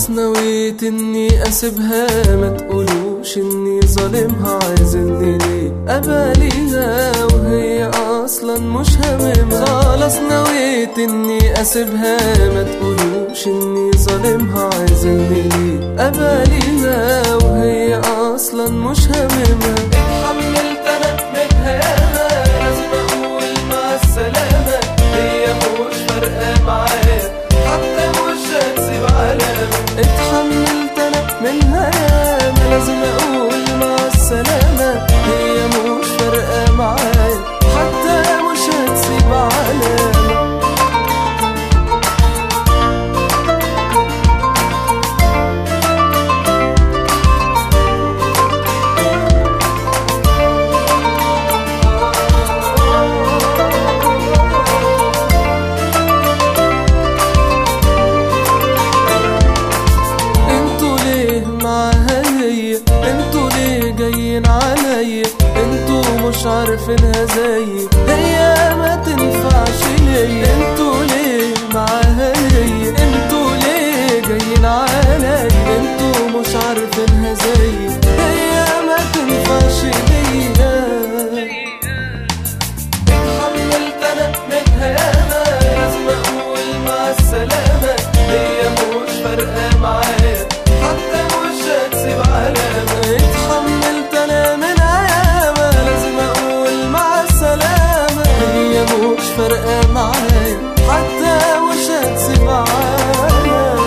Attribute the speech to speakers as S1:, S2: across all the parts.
S1: خلاص نويت اني اسيبها ما تقولوش اني ظالمها عايزني ليه اباليها وهي اصلا مش هممها خلاص نويت اني اسيبها ما تقولوش اني ظالمها عايزني ليه اباليها وهي اصلا مش هممها اتحملت انا منها ياما لازم اقول مع السلامه هي مش فارقه معايا حتى مش هتسيب علامه اتحملت انا منها ياما لازم اقول مع السلامه هي مش فارقه معايا حتى مش هتسيب علامه انتوا ليه معاها هي انتوا ليه جايين عليا انتوا مش عارفينها زيي هي ما تنفعش ليا انتوا ليه معاها هي انتوا ليه جايين عليا انتوا مش عارفينها زيي هي ما تنفعش ليا اتحملت انا منها ياما لازم اقول مع السلامة هي مش فارقة معايا حتى مش هتسيب علامة اتحملت انا منها ياما لازم اقول مع السلامة هي مش فارقة معايا حتى مش هتسيب علامة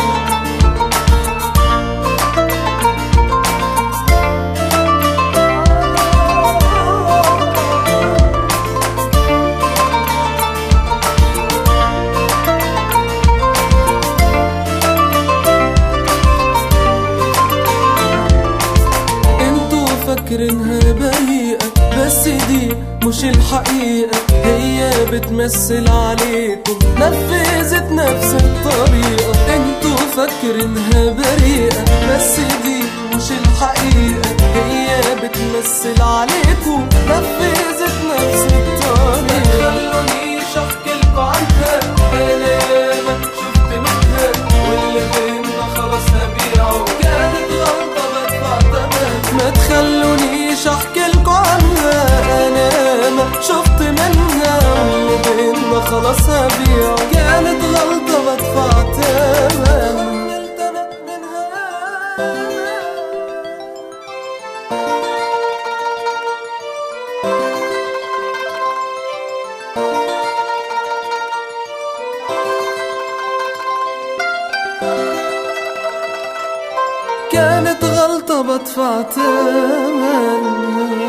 S1: انتوا فاكرينها بريئة بس دي مش الحقيقة هي بتمثل عليكم نفذت نفس الطريقة انتوا فاكرينها بريئة بس دي مش الحقيقة هي بتمثل عليكم نفذت نفس الطريقة ما تخلونيش احكي لكم عنها انا ياما شفت منها واللي بينا خلاص هبيعه كانت غلطة بدفع تمام ما تخلونيش احكي لكم عنها انا ما شفت منها واللي بينا خلاص هبيعه كانت غلطة بدفع تمام كانت غلطة بدفع تمام